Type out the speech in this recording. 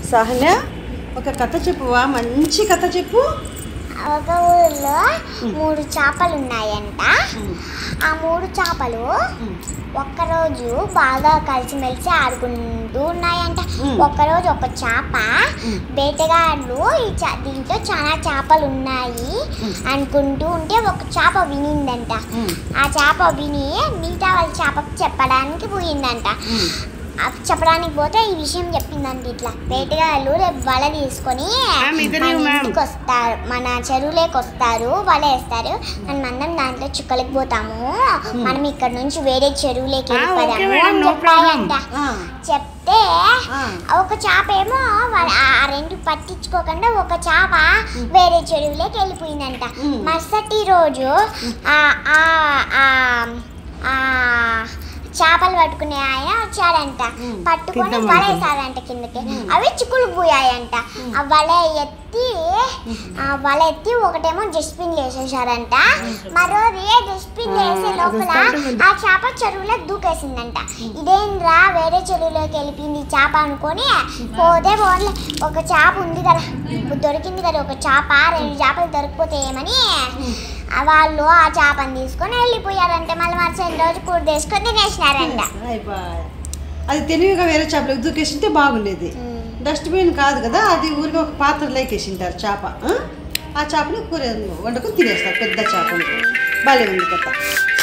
సహన ఒక కథ చెప్పువా మంచి కథ చెప్పు ఒక ఊరిలో మూడు చేపలు ఉన్నాయంట ఆ మూడు చేపలు ఒక్కరోజు బాగా కలిసిమెలిసి ఆడుకుంటూ ఉన్నాయంట మ్మ్. ఒక్కరోజు ఒక చేప వేటగాళ్ళు ఈ చా- దీంట్లో చాలా చేపలు ఉన్నాయి అనుకుంటూ ఉంటే ఒక చేప వినిందంట మ్మ్. ఆ చేప విని మిగతా వాళ్ళ చేపకు చెప్పడానికి పోయిందంట ఆ చెప్పడానికి పోతే ఈ విషయం చెప్పిందంట ఇట్లా వేటగాళ్ళు రేపు వల తీసుకొని మ్యామ్, ఇద్దరు మన మ్యామ్. ఇంటికి వస్తారు మన చెరువులోకి వస్తారు వల వేస్తారు మనం అందరం దాంట్లో చుక్కలకి పోతాము మనం ఇక్కడ నుంచి వేరే చెరువులోకి ఆ, ఓకే వెళ్ళిపోదాము మేడం, అని నో చెప్పాయంట ఆ, చెప్తే ఆ. ఒక చేప ఏమో వా- ఆ ఆ రెండు పట్టించుకోకుండా ఒక చేప వేరే చెరువులోకి వెళ్ళిపోయిందంట మ్. మరుసటి రోజు ఆ ఆ ఆ ఆ చేపలు పట్టుకునే ఆయన వచ్చాడంట మ్. పట్టుకొని కింద వల పడుకుంది. వేసాడంట కిందకి అవి చిక్కులు పోయాయంట ఆ వల ఎత్తి ఆ వల ఎత్తి ఒకటేమో డస్ట్బిన్ వేసేసారంట మరోది డస్ట్బిన్ వేసే అది లోపల వస్తుంటే ఉంది. ఆ చేప చెరువులో దూకేసిందంట ఇదేంద్రా వేరే చెరువులోకి వెళ్ళిపోయింది ఈ చేప అనుకొని పోతే పోన్లే ఒక చేప ఉంది కదా దొరికింది కదా ఒక చేప రెండు చేపలు దొరికిపోతే ఏమని ఆ వాళ్ళు ఆ చేపని తీసుకొని వెళ్ళిపోయారంటే మళ్ళీ మరుసటి రోజు కూర తీసుకొని తినేసినారంట అయిపోయి అది తెలివిగా వేరే చేపలకు దూకేసింటే బాగుండేది డస్ట్బిన్ కాదు కదా అది ఊరిగా ఒక పాత్రలోకి వేసింటారు చేప ఆ? ఆ చేపని కూర వండుకొని తినేస్తారు పెద్ద చేపని బాగాలే ఉంది కథ